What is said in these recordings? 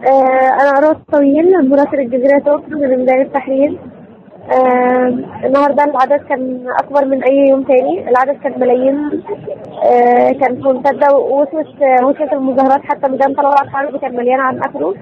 آه أنا عروس طويل مراسل الجزيرة توك من ميدان التحرير آه النهاردة العدد كان أكبر من أي يوم تاني العدد كان ملايين آه كانت ممتدة ووصلت آه وصلت المظاهرات حتى ميدان طلبة الحرب كان مليان عن آخره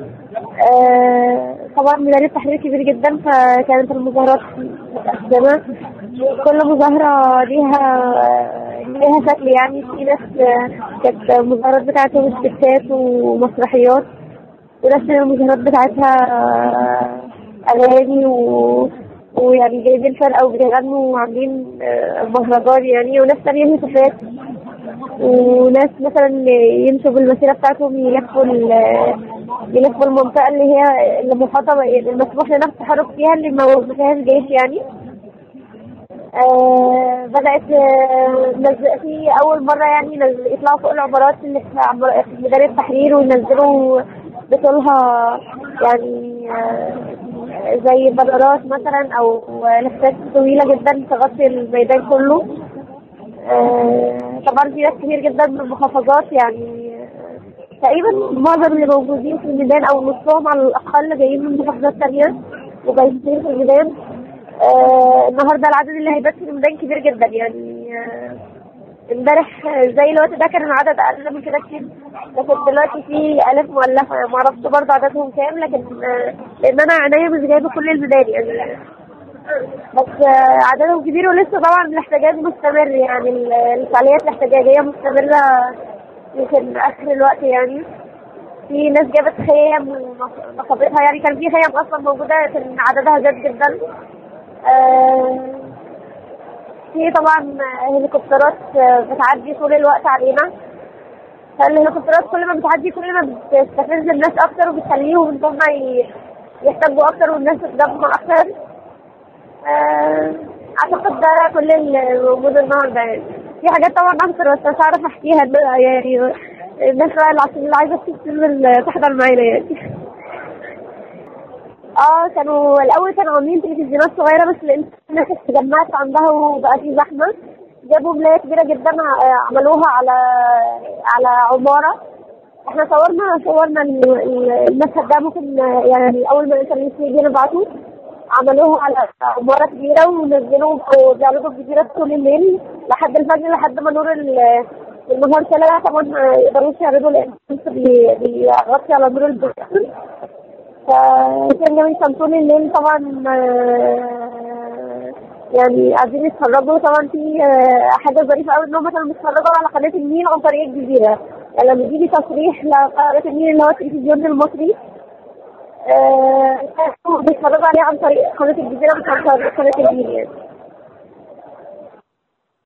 آه طبعا ميدان التحرير كبير جدا فكانت المظاهرات متقسمة كل مظاهرة ليها ليها شكل يعني في ناس آه، كانت المظاهرات بتاعتهم سكتات ومسرحيات وناس من المظاهرات بتاعتها آه، أغاني و... ويعني جايبين فرقة وبيغنوا وعاملين آه، مهرجان يعني وناس تانية هتافات وناس مثلا يمشوا بالمسيرة بتاعتهم يلفوا ال- يلفوا المنطقة اللي هي اللي محاطة ب- المسموح لنا بالتحرك فيها اللي ما فيهاش جيش يعني آه بدأت آه نز- في أول مرة يعني نز- يطلعوا فوق العمارات اللي في عمار- في ميدان التحرير وينزلوا بطولها يعني آه زي بنرات مثلا أو لفتات طويلة جدا تغطي الميدان كله آه طبعا في ناس كتير جدا من المحافظات يعني آه، تقريبا معظم اللي موجودين في الميدان أو نصهم على الأقل جايين من محافظات تانية وجايين في الميدان آه النهارده العدد اللي هيبات في الميدان كبير جدا يعني آه، امبارح آه، زي الوقت ده كان العدد اقل من كده كتير لكن دلوقتي في الاف مؤلفه ما اعرفش برضه عددهم كام لكن آه، لان انا عينيا مش جايبه كل الميدان يعني بس آه، عددهم كبير ولسه طبعا الاحتجاج مستمر يعني ال- الفعاليات الاحتجاجيه مستمره يمكن اخر الوقت يعني في ناس جابت خيم ونصبتها يعني كان في خيم اصلا موجوده كان عددها زاد جدا آه، في طبعا هليكوبترات آه، بتعدي طول الوقت علينا فالهليكوبترات كل ما بتعدي كل ما بتستفز الناس اكتر وبتخليهم ان هم ي- يحتاجوا اكتر والناس تتجمع اكتر آه، اعتقد ده كل اللي موجود النهارده يعني في حاجات طبعا اكتر بس مش عارف احكيها دلوقتي يعني الناس بقى اللي عشان اللي عايزه تنزل تحضر معانا يعني اه كانوا الاول كانوا عاملين تلفزيونات صغيره بس لان الناس اتجمعت عندها وبقى في زحمه جابوا ملايه كبيره جدا ع- عملوها على على عماره احنا صورنا صورنا ال- ال- المشهد ده ممكن يعني اول ما الانترنت يجي نبعته عملوها على عمارة كبيرة ونزلوا وبيعرضوا الجزيرة طول الليل لحد الفجر لحد ما نور ال- النهار طلع طبعا ما يقدروش يعرضوا لأن الشمس بي- بيغطي على نور البحر فكان جميل كان طول الليل طبعا آه، يعني قاعدين يتفرجوا طبعا في آه، حاجة ظريفة قوي ان هم كانوا بيتفرجوا على قناة النيل عن طريق الجزيرة يعني لما بيجي تصريح لقناة النيل اللي هو التلفزيون المصري آه، كانوا بيتفرجوا عليه عن طريق قناة الجزيرة مش عن طريق قناة النيل يعني